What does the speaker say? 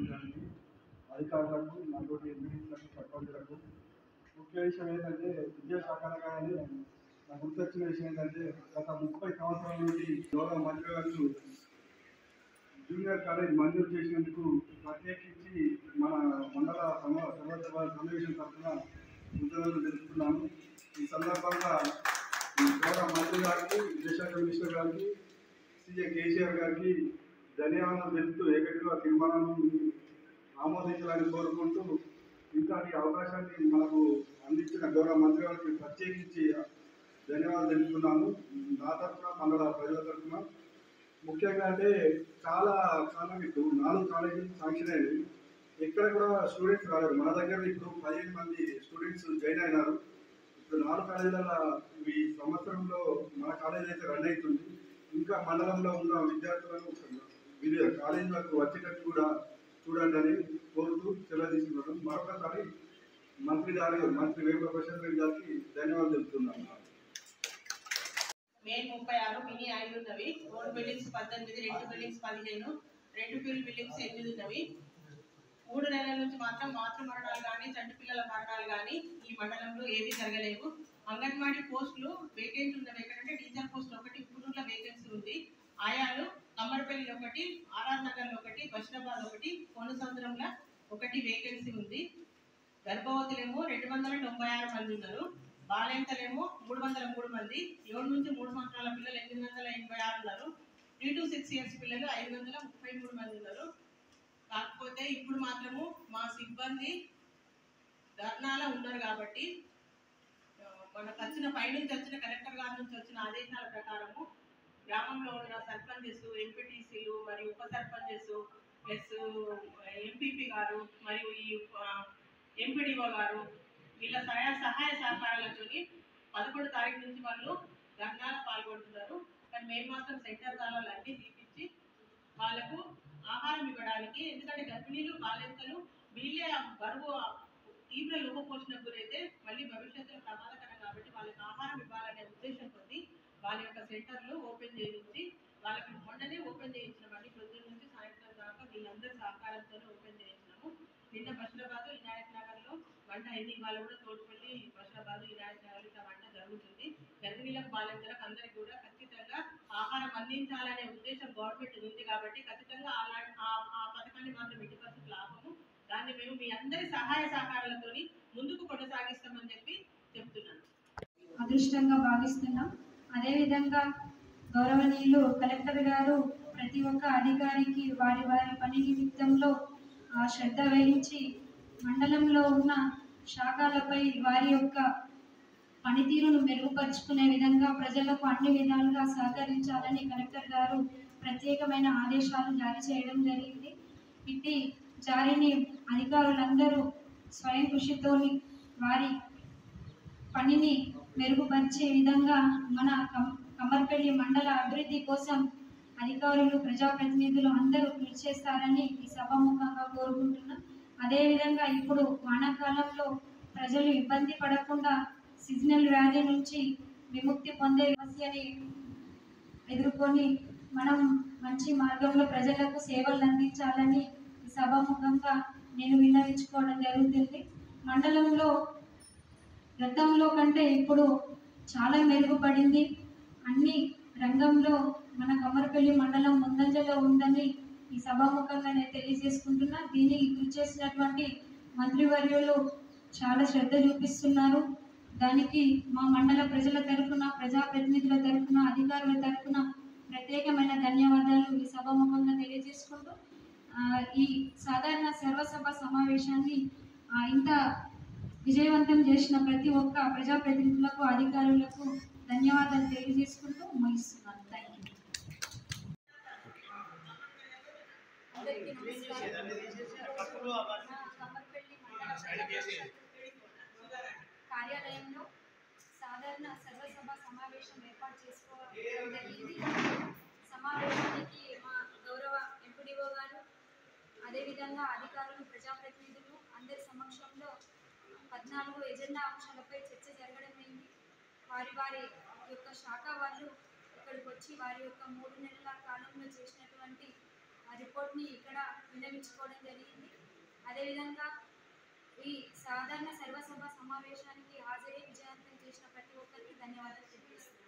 జరిగింది అధికారులకు నాతోటి ఎంపీలకు సర్పంచులకు ముఖ్య విషయం ఏంటంటే విద్యాశాఖ అనగానే నాకు గుర్తొచ్చిన విషయం ఏంటంటే గత ముప్పై సంవత్సరాల నుండి గౌరవ మంత్రి గారు జూనియర్ కాలేజ్ మంజూరు చేసినందుకు ప్రత్యేకించి మన మండల సమ సమాజ సమావేశం తరఫున కృతజ్ఞతలు తెలుపుతున్నాను ఈ సందర్భంగా ఈ గౌరవ మంత్రి గారికి విదేశాంగ మినిస్టర్ గారికి సీఎం కేసీఆర్ గారికి ధన్యవాదాలు తెలుపుతూ ఏకగ్రీవ తీర్మానాన్ని ఆమోదించాలని కోరుకుంటూ ఇంతటి అవకాశాన్ని మనకు అందించిన గౌరవ మంత్రి గారికి ప్రత్యేకించి ధన్యవాదాలు తెలుపుతున్నాను నా తరఫున మండల ప్రజల తరఫున ముఖ్యంగా అంటే చాలా కాలం ఇప్పుడు నాలుగు కాలేజీలు శాంక్షన్ అయ్యాయి ఎక్కడ కూడా స్టూడెంట్స్ రాలేరు మన దగ్గర ఇప్పుడు పదిహేను మంది స్టూడెంట్స్ జాయిన్ అయినారు ఇప్పుడు నాలుగు కాలేజీల ఈ సంవత్సరంలో మన కాలేజ్ అయితే రన్ అవుతుంది ఇంకా మండలంలో ఉన్న విద్యార్థులను వివిధ కాలేజీలకు వచ్చేటట్టు కూడా చూడండి అని కోరుతూ సెలవు తీసుకున్నాను మరొకసారి మంత్రి గారు మంత్రి వేమ ప్రశాంత్ రెడ్డి గారికి ధన్యవాదాలు తెలుపుతున్నాను మే ముప్పై ఆరు మినీ ఐదు ఉన్నవి మూడు బిల్డింగ్స్ పద్దెనిమిది రెండు బిల్డింగ్స్ పదిహేను రెండు ఫీల్డ్ బిల్డింగ్స్ ఎనిమిది ఉన్నవి మూడు నెలల నుంచి మాత్రం మాతృ మరణాలు కానీ చంటి పిల్లల మరణాలు కానీ ఈ మండలంలో ఏమీ జరగలేవు అంగన్వాడీ పోస్టులు వేకెన్సీ ఉన్నవి ఎక్కడంటే టీచర్ పోస్ట్ ఒకటి ఉప్పునూరులో వేకెన్సీ ఉంది ఆయాలు కమ్మరపల్లి ఒకటి ఆర్ఆర్ నగర్లో ఒకటి బషీరాబాద్ ఒకటి కోనసముద్రంలో ఒకటి వేకెన్సీ ఉంది గర్భవతులేమో రెండు వందల తొంభై ఆరు మంది ఉన్నారు బాలెంతలేమో మూడు వందల మూడు మంది ఏడు నుంచి మూడు సంవత్సరాల పిల్లలు ఎనిమిది వందల ఎనభై ఆరు ఉన్నారు త్రీ టు సిక్స్ ఇయర్స్ పిల్లలు ఐదు వందల ముప్పై మూడు మంది ఉన్నారు కాకపోతే ఇప్పుడు మాత్రము మా సిబ్బంది ధర్నాలో ఉన్నారు కాబట్టి ఆ, మనకు వచ్చిన పైనుంచి వచ్చిన కలెక్టర్ గారి నుంచి వచ్చిన ఆదేశాల ప్రకారము గ్రామంలో ఉన్న సర్పంచెస్ ఎంపీటీసీలు మరియు ఉప సర్పంచెస్ ప్లస్ ఎంపీపీ గారు మరియు ఈ ఎంపీడీఓ గారు వీళ్ళ సహాయ సహాయ సహకారాలతో పదకొండు తారీఖు నుంచి వాళ్ళు ధర్నాలు పాల్గొంటున్నారు కానీ మేము మాత్రం సెంటర్ తాళాలు అన్నీ తీపిచ్చి వాళ్ళకు ఆహారం ఇవ్వడానికి ఎందుకంటే గర్భిణీలు బాలింతలు వీళ్ళే ఆ బరువు ఆ తీవ్ర లోపపోషణకు గురైతే మళ్ళీ భవిష్యత్తులో ప్రమాదకరం కాబట్టి వాళ్ళకి ఆహారం ఇవ్వాలనే ఉద్దేశంతో వాళ్ళ యొక్క సెంటర్లు ఓపెన్ చేయించి వాళ్ళకి మొన్ననే ఓపెన్ చేయించినామండి పొద్దున్న నుంచి సాయంత్రం దాకా వీళ్ళందరి సహకారంతోనే ఓపెన్ చేయించినాము నిన్న బషీరాబాద్ వినాయక్ నగర్లో వంట అయింది ఇవాళ కూడా తోడుపల్లి బషీరాబాద్ వినాయక్ నగర్ ఇట్లా వంట జరుగుతుంది గర్భిణీలకు బాలింతలకు అందరికీ కూడా ఖచ్చితంగా ఆహారం అందించాలనే ఉద్దేశం గవర్నమెంట్ ఉంది కాబట్టి ఖచ్చితంగా అలా ఆ- ఆ పథకాన్ని మాత్రం ఎట్టి పరిస్థితులు ఆపము దాన్ని మేము మీ అందరి సహాయ సహకారాలతోని ముందుకు కొనసాగిస్తామని చెప్పి చెప్తున్నాను అదృష్టంగా భావిస్తున్నాం అదేవిధంగా గౌరవనీయులు కలెక్టర్ గారు ప్రతి ఒక్క అధికారికి వారి వారి పని నిమిత్తంలో ఆ శ్రద్ధ వహించి మండలంలో ఉన్న శాఖలపై వారి యొక్క పనితీరును మెరుగుపరుచుకునే విధంగా ప్రజలకు అన్ని విధాలుగా సహకరించాలని కలెక్టర్ గారు ప్రత్యేకమైన ఆదేశాలు జారీ చేయడం జరిగింది ఇట్టి జారీని అధికారులందరూ స్వయం కృషితోని వారి పనిని మెరుగుపరిచే విధంగా మన కం- కమ్మర్పల్లి మండల అభివృద్ధి కోసం అధికారులు ప్రజాప్రతినిధులు అందరూ కృషి చేస్తారని ఈ సభాముఖంగా కోరుకుంటున్నాం అదేవిధంగా ఇప్పుడు వానాకాలంలో ప్రజలు ఇబ్బంది పడకుండా సీజనల్ వ్యాధి నుంచి విముక్తి పొందే సమస్యని ఎదుర్కొని మనం మంచి మార్గంలో ప్రజలకు సేవలు అందించాలని ఈ సభాముఖంగా నేను విన్నవించుకోవడం జరుగుతుంది మండలంలో గతంలో కంటే ఇప్పుడు చాలా మెరుగుపడింది అన్ని రంగంలో మన కమ్మరపల్లి మండలం ముందంజలో ఉందని ఈ సభాముఖంగా నేను తెలియజేసుకుంటున్నా దీనికి కృషి చేసినటువంటి మంత్రివర్యులు చాలా శ్రద్ధ చూపిస్తున్నారు దానికి మా మండల ప్రజల తరఫున ప్రజాప్రతినిధుల తరఫున అధికారుల తరఫున ప్రత్యేకమైన ధన్యవాదాలు ఈ సభాముఖంగా తెలియజేసుకుంటూ ఆ, ఈ సాధారణ సర్వసభ సమావేశాన్ని ఆ, ఇంత విజయవంతం చేసిన ప్రతి ఒక్క ప్రజాప్రతినిధులకు అధికారులకు ధన్యవాదాలు తెలియజేసుకుంటూ ముగిస్తున్నాను థ్యాంక్ యూ అందరికీ నమస్కారం నా కమ్మర్పల్లి మండల ప్రజా పరిషత్ కార్యాలయంలో సాధారణ సర్వసభ సమావేశం ఏర్పాటు చేసుకోవడం జరిగింది సమావేశానికి మా గౌరవ ఎంపీడీఓ గారు అదేవిధంగా అధికారులు ప్రజాప్రతినిధులు అందరి సమక్షంలో పద్నాలుగు ఎజెండా అంశాలపై చర్చ జరగడమైంది వారి వారి యొక్క శాఖ వాళ్ళు ఇక్కడికి వచ్చి వారి యొక్క మూడు నెలల కాలంలో చేసినటువంటి ఆ రిపోర్ట్ని ఇక్కడ విన్నవించుకోవడం జరిగింది అదేవిధంగా ఈ సాధారణ సర్వసభ సమావేశానికి హాజరై విజయవంతం చేసిన ప్రతి ఒక్కరికి ధన్యవాదాలు తెలియజేస్తున్నాను